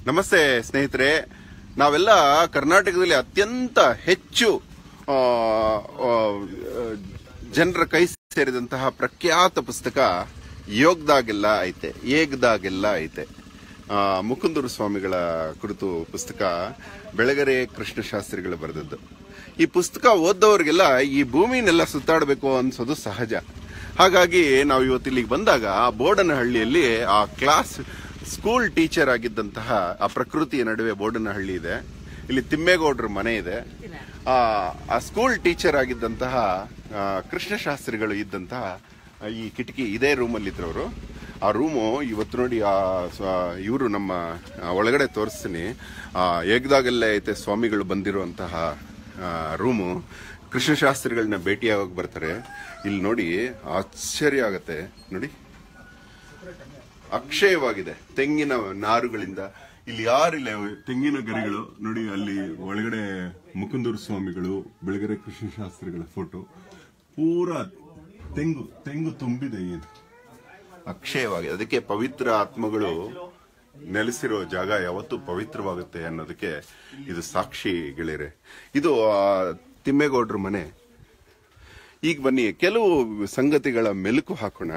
ನಮಸ್ತೆ ಸ್ನೇಹಿತರೆ ನಾವೆಲ್ಲ ಕರ್ನಾಟಕದಲ್ಲಿ ಅತ್ಯಂತ ಹೆಚ್ಚು ಆ, ಆ, ಜನರ ಕೈ ಸೇರಿದಂತಹ ಪ್ರಖ್ಯಾತ ಪುಸ್ತಕ ಯೋಗದಾಗೆಲ್ಲ ಐತೆ ಏಗ್ದಾಗೆಲ್ಲ ಐತೆ ಆ, ಮುಕುಂದೂರು ಸ್ವಾಮಿಗಳ ಕುರಿತು ಪುಸ್ತಕ ಬೆಳಗೆರೆ ಕೃಷ್ಣಶಾಸ್ತ್ರಿಗಳು ಬರೆದದ್ದು ಈ ಪುಸ್ತಕ ಓದ್ದವರಿಗೆಲ್ಲ ಈ ಭೂಮಿನೆಲ್ಲ ಸುತ್ತಾಡಬೇಕು ಅನ್ಸೋದು ಸಹಜ ಹಾಗಾಗಿ ನಾವು ಇವತ್ತು ಇಲ್ಲಿಗೆ ಬಂದಾಗ ಆ ಬೋಡನಹಳ್ಳಿಯಲ್ಲಿ ಆ ಕ್ಲಾಸ್ ಸ್ಕೂಲ್ ಟೀಚರ್ ಆಗಿದ್ದಂತಹ ಆ ಪ್ರಕೃತಿಯ ನಡುವೆ ಬೋಡನಹಳ್ಳಿ ಇದೆ ಇಲ್ಲಿ ತಿಮ್ಮೇಗೌಡರ ಮನೆ ಇದೆ ಆ ಆ ಸ್ಕೂಲ್ ಟೀಚರ್ ಆಗಿದ್ದಂತಹ ಆ, ಕೃಷ್ಣಶಾಸ್ತ್ರಿಗಳು ಇದ್ದಂತಹ ಆ, ಈ ಕಿಟಕಿ ಇದೇ ರೂಮಲ್ಲಿ ಇದ್ರವರು ಆ ರೂಮು ಇವತ್ತು ನೋಡಿ ಆ ಇವರು ನಮ್ಮ ಆ, ಒಳಗಡೆ ತೋರಿಸ್ತೀನಿ ಆ ಏಗ್ದಾಗೆಲ್ಲ ಐತೆ ಸ್ವಾಮಿಗಳು ಬಂದಿರುವಂತಹ ಆ, ರೂಮು ಕೃಷ್ಣಶಾಸ್ತ್ರಿಗಳನ್ನ ಭೇಟಿಯಾಗೋಕೆ ಬರ್ತಾರೆ ಇಲ್ಲಿ ನೋಡಿ ಆಶ್ಚರ್ಯ ಆಗತ್ತೆ ನೋಡಿ ಅಕ್ಷಯವಾಗಿದೆ ತೆಂಗಿನ ನಾರುಗಳಿಂದ ಇಲ್ಲಿ ಯಾರಿಲ್ಲ ತೆಂಗಿನ ಗರಿಗಳು ನೋಡಿ ಅಲ್ಲಿ ಒಳಗಡೆ ಮುಕುಂದೂರು ಸ್ವಾಮಿಗಳು ಬೆಳಗೆರೆ ಕೃಷ್ಣಶಾಸ್ತ್ರಿಗಳ ಫೋಟೋ ಪೂರಾ ತೆಂಗು ತೆಂಗು ತುಂಬಿದೆ ಏನು ಅಕ್ಷಯವಾಗಿದೆ ಅದಕ್ಕೆ ಪವಿತ್ರ ಆತ್ಮಗಳು ನೆಲೆಸಿರೋ ಜಾಗ ಯಾವತ್ತೂ ಪವಿತ್ರವಾಗುತ್ತೆ ಅನ್ನೋದಕ್ಕೆ ಇದು ಸಾಕ್ಷಿ ಗೆಳೆಯರೆ ಇದು ಆ, ತಿಮ್ಮೇಗೌಡ್ರ ಮನೆ ಈಗ ಬನ್ನಿ ಕೆಲವು ಸಂಗತಿಗಳ ಮೆಲುಕು ಹಾಕೋಣ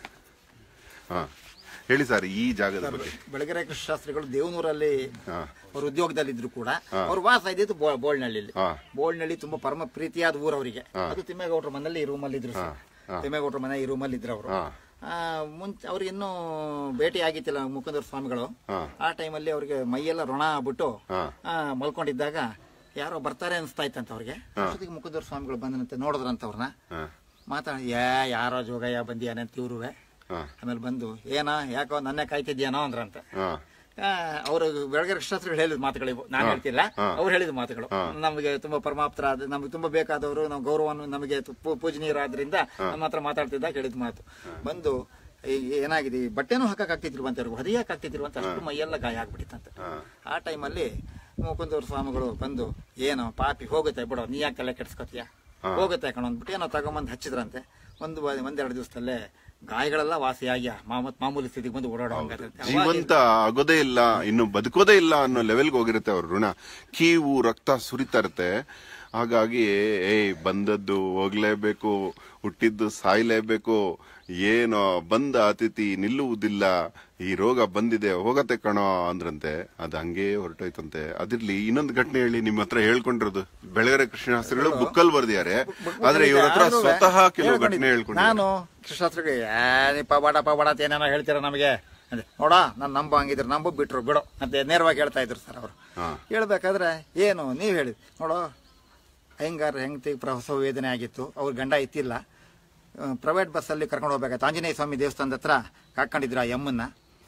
ಹಾ ಹೇಳಿ ಸರ್ ಈ ಜಾಗದ ಬಗ್ಗೆ ಬೆಳಗೆರೆ ಕೃಷ್ಣಶಾಸ್ತ್ರಿಗಳು ದೇವನೂರಲ್ಲಿ ಹಾ. ಅವ್ರ ಉದ್ಯೋಗದಲ್ಲಿದ್ರು ಕೂಡ ಅವ್ರ ವಾಸ ಇದ್ದಿದ್ದು ಬೋ- ಬೋಳ್ನಳ್ಳಿಲಿ ಹಾ. ಬೋಳ್ನಳ್ಳಿ ತುಂಬಾ ಪರಮ ಪ್ರೀತಿಯಾದ ಊರು ಅವರಿಗೆ ಅದು ತಿಮ್ಮೇಗೌಡರ ಮನೆಯಲ್ಲಿ ಈ ರೂಮಲ್ಲಿ ಇದ್ರು ಸರ್. ತಿಮ್ಮೇಗೌಡರ ಮನೆ ಈ ರೂಮಲ್ಲಿ ಇದ್ರು ಅವರು ಹಾ. ಮುಂಚೆ ಅವ್ರಿಗೆ ಇನ್ನೂ ಭೇಟಿ ಆಗಿತ್ತಿಲ್ಲ ಮುಕುಂದರ ಸ್ವಾಮಿಗಳು ಹಾ. ಆ ಟೈಮಲ್ಲಿ ಅವ್ರಿಗೆ ಮೈಯೆಲ್ಲ ರೊಣ ಆಗ್ಬಿಟ್ಟು ಹಾ. ಆ, ಮಲ್ಕೊಂಡಿದ್ದಾಗ ಯಾರೋ ಬರ್ತಾರೆ ಅನಿಸ್ತಾ ಇತ್ತಂತ ಅವ್ರಿಗೆ ಅಷ್ಟೊತ್ತಿಗೆ ಮುಕುಂದರ ಸ್ವಾಮಿಗಳು ಬಂದನಂತೆ ನೋಡಿದ್ರಂತ ಅವ್ರನ್ನ ಹಾ. ಮಾತಾಡಿ ಯಾ ಯಾರೋ ಜೋಗಯ್ಯ ಬಂದಿಯಾನಂತ ಇವ್ರುವೆ ಹಾ. ಆಮೇಲೆ ಬಂದು ಏನ ಯಾಕೋ ನನ್ನೇ ಕಾಯ್ತಿದ್ಯಾನೋ ಅಂದ್ರಂತ ಹಾ. ಅವರು ಬೆಳಗ್ಗೆ ಕೃಷ್ಣಾಸ್ತ್ರಿಗಳು ಹೇಳಿದ ಮಾತುಗಳಿವು ನಾನು ಹೇಳ್ತಿಲ್ಲ ಅವ್ರು ಹೇಳಿದ ಮಾತುಗಳು ನಮಗೆ ತುಂಬಾ ಪರಮಾಪ್ತರಾದ ನಮಗೆ ತುಂಬಾ ಬೇಕಾದವರು ನಾವು ಗೌರವವನ್ನು ನಮಗೆ ತು- ಪೂ- ಪೂಜನೀಯರಾದ್ರಿಂದ ನಮ್ಮ ಹತ್ರ ಮಾತಾಡ್ತಿದ್ದಾಗ ಹೇಳಿದ ಮಾತು ಬಂದು ಈ- ಏನಾಗಿದೆ ಈ ಬಟ್ಟೆನೂ ಹಾಕಕ್ ಆಗ್ತಿದ್ರು ಅಂತ ಅವ್ರಿಗೆ ಹೊದಿಯಕ್ ಆಗ್ತಿದ್ರು ಅಂತ ಅಷ್ಟು ಮೈಯೆಲ್ಲ ಗಾಯ ಆಗ್ಬಿಟ್ಟಿತ್ತಂತೆ ಆ ಟೈಮಲ್ಲಿ ಮುಕುಂದೂರು ಸ್ವಾಮಿಗಳು ಬಂದು ಏನೋ ಪಾಪಿ ಹೋಗುತ್ತೆ ಬಿಡೋ ನೀ ಯಾಕೆ ತಲೆ ಕೆಡ್ಸ್ಕೊತೀಯ ಹೋಗುತ್ತೆ ಕಣ ಅಂದ್ಬಿಟ್ಟು ಏನೋ ತಗೊಂಬಂದು ಹಚ್ಚಿದ್ರಂತೆ ಒಂದು ವ- ಒಂದೆರಡು ದಿವಸದಲ್ಲೇ ಗಾಯಗಳೆಲ್ಲ ವಾಸಿಯಾಗಿ ಮಾಮೂತ್ ಮಾಮೂಲಿ ಸ್ಥಿತಿಗೆ ಬಂದು ಓಡಾಡೋ ಹಂಗಾಗುತ್ತೆ ಜೀವಂತ ಆಗೋದೇ ಇಲ್ಲ ಇನ್ನು ಬದುಕೋದೇ ಇಲ್ಲ ಅನ್ನೋ ಲೆವೆಲ್ಗೆ ಹೋಗಿರುತ್ತೆ ಅವ್ರ ಋಣ ಕೀವು ರಕ್ತ ಸುರಿತಾ ಇರುತ್ತೆ ಹಾಗಾಗಿ ಏಯ್ ಬಂದದ್ದು ಹೋಗ್ಲೇಬೇಕು ಹುಟ್ಟಿದ್ದು ಸಾಯ್ಲೇಬೇಕು ಏನೋ ಬಂದ ಅತಿಥಿ ನಿಲ್ಲುವುದಿಲ್ಲ ಈ ರೋಗ ಬಂದಿದೆ ಹೋಗತ್ತೆ ಕಣೋ ಅಂದ್ರಂತೆ ಅದು ಹಂಗೆ ಹೊರಟೋಯ್ತಂತೆ ಅದಿರ್ಲಿ ಇನ್ನೊಂದು ಘಟನೆ ಹೇಳಿ ನಿಮ್ಮ ಹತ್ರ ಹೇಳ್ಕೊಂಡಿರೋದು ಬೆಳಗೆರೆ ಕೃಷ್ಣಶಾಸ್ತ್ರಿಗಳು ಬುಕ್ಕಲ್ ಬರ್ದಿದ್ದಾರೆ ಆದ್ರೆ ಇವ್ರ ಹತ್ರ ಆದ್ರೂ ಸ್ವತಃ ಕೆಲವು ಘಟನೆ ಹೇಳ್ಕೊಂಡಿದ್ದೆ. ಹೇಳ್ಕೊಂಡು ನಾನು ಕೃಷ್ಣಾಸ್ತ್ರಿಗೆ ಏ ಪವಾಡ ಪವಾಡ ಅಂತ ಏನೇನೋ ಹೇಳ್ತೀರ ನಮಗೆ ಅಂದೆ ನೋಡ ನಾನು ನಂಬ ಹಂಗಿದ್ರು ನಂಬ ಬಿಟ್ರು ಬಿಡು ಅಂತ ನೇರವಾಗಿ ಹೇಳ್ತಾ ಇದ್ರು ಸರ್ ಅವರು ಹಾ. ಹೇಳ್ಬೇಕಾದ್ರೆ ಏನು ನೀವು ಹೇಳಿ ನೋಡೋ ಹೆಂಗಾರ ಹೆಂಗತಿ ಪ್ರಸವ ವೇದನೆ ಆಗಿತ್ತು ಅವ್ರ ಗಂಡ ಇತ್ತಿಲ್ಲ ಪ್ರೈವೇಟ್ ಬಸ್ಸಲ್ಲಿ ಕರ್ಕೊಂಡು ಹೋಗ್ಬೇಕಾಯ್ತು ಆಂಜನೇಯ ಸ್ವಾಮಿ ದೇವಸ್ಥಾನದ ಹತ್ರ ಕಾಕೊಂಡಿದ್ರು ಆ ಎಮ್ಮನ್ನ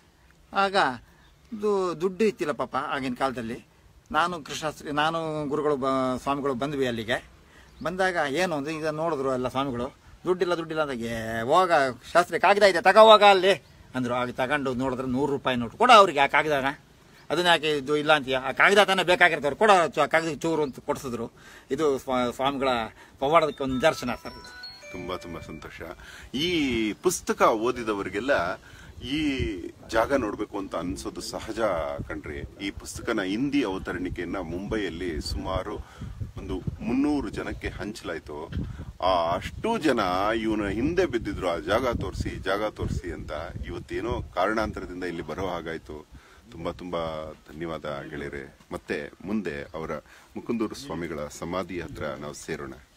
ಆಗ ಇದು ದುಡ್ಡು ಇತ್ತಿಲ್ಲ ಪಾಪ ಆಗಿನ ಕಾಲದಲ್ಲಿ ನಾನು ಕೃಷ್ಣಾಸ್ತ್ರಿ ನಾನು ಗುರುಗಳು ಬ ಸ್ವಾಮಿಗಳು ಬಂದ್ವಿ ಅಲ್ಲಿಗೆ ಬಂದಾಗ ಏನು ಅಂದ್ರೆ ಈಗ ನೋಡಿದ್ರು ಎಲ್ಲ ಸ್ವಾಮಿಗಳು ದುಡ್ಡಿಲ್ಲ ದುಡ್ಡಿಲ್ಲ ಅಂದಾಗ ಏ ಹೋಗ ಶಾಸ್ತ್ರಿ ಕಾಗದ ಇದೆ ತಗೋ ಹೋಗ ಅಲ್ಲಿ ಅಂದ್ರು ಆಗ ತಗೊಂಡು ನೋಡಿದ್ರೆ ನೂರು ರೂಪಾಯಿ ನೋಟು ಕೊಡ ಅವ್ರಿಗೆ ಆ ಕಾಗದನ ಅದನ್ನ ಯಾಕೆ ಇದು ಇಲ್ಲ ಅಂತೀಯ ಆ ಕಾಗದ ತಾನೇ ಬೇಕಾಗಿರ್ತಾರೆ ಕೊಡ ಚು- ಆ ಕಾಗದ ಚೂರು ಅಂತ ಕೊಡಿಸಿದ್ರು ಇದು ಸ್ವಾ- ಸ್ವಾಮಿಗಳ ಪವಾಡದಕ್ಕೆ ಒಂದು ನಿದರ್ಶನ ಸರ್ ಇದು ತುಂಬಾ ತುಂಬಾ ಸಂತೋಷ ಈ ಪುಸ್ತಕ ಓದಿದವರಿಗೆಲ್ಲ ಈ ಜಾಗ ನೋಡ್ಬೇಕು ಅಂತ ಅನ್ಸೋದು ಸಹಜ ಕಣ್ರಿ ಈ ಪುಸ್ತಕನ ಹಿಂದಿ ಅವತರಣಿಕೆಯನ್ನ ಮುಂಬೈಯಲ್ಲಿ ಸುಮಾರು ಒಂದು ಮುನ್ನೂರು ಜನಕ್ಕೆ ಹಂಚಲಾಯ್ತು ಆ ಅಷ್ಟು ಜನ ಇವನ ಹಿಂದೆ ಬಿದ್ದಿದ್ರು ಆ ಜಾಗ ತೋರಿಸಿ ಜಾಗ ತೋರಿಸಿ ಅಂತ ಇವತ್ತೇನೋ ಕಾರಣಾಂತರದಿಂದ ಇಲ್ಲಿ ಬರೋ ಹಾಗಾಯ್ತು ತುಂಬಾ ತುಂಬಾ ಧನ್ಯವಾದ ಗೆಳೆಯರೆ ಮತ್ತೆ ಮುಂದೆ ಅವರ ಮುಕುಂದೂರು ಸ್ವಾಮಿಗಳ ಸಮಾಧಿ ಹತ್ರ ನಾವು ಸೇರೋಣ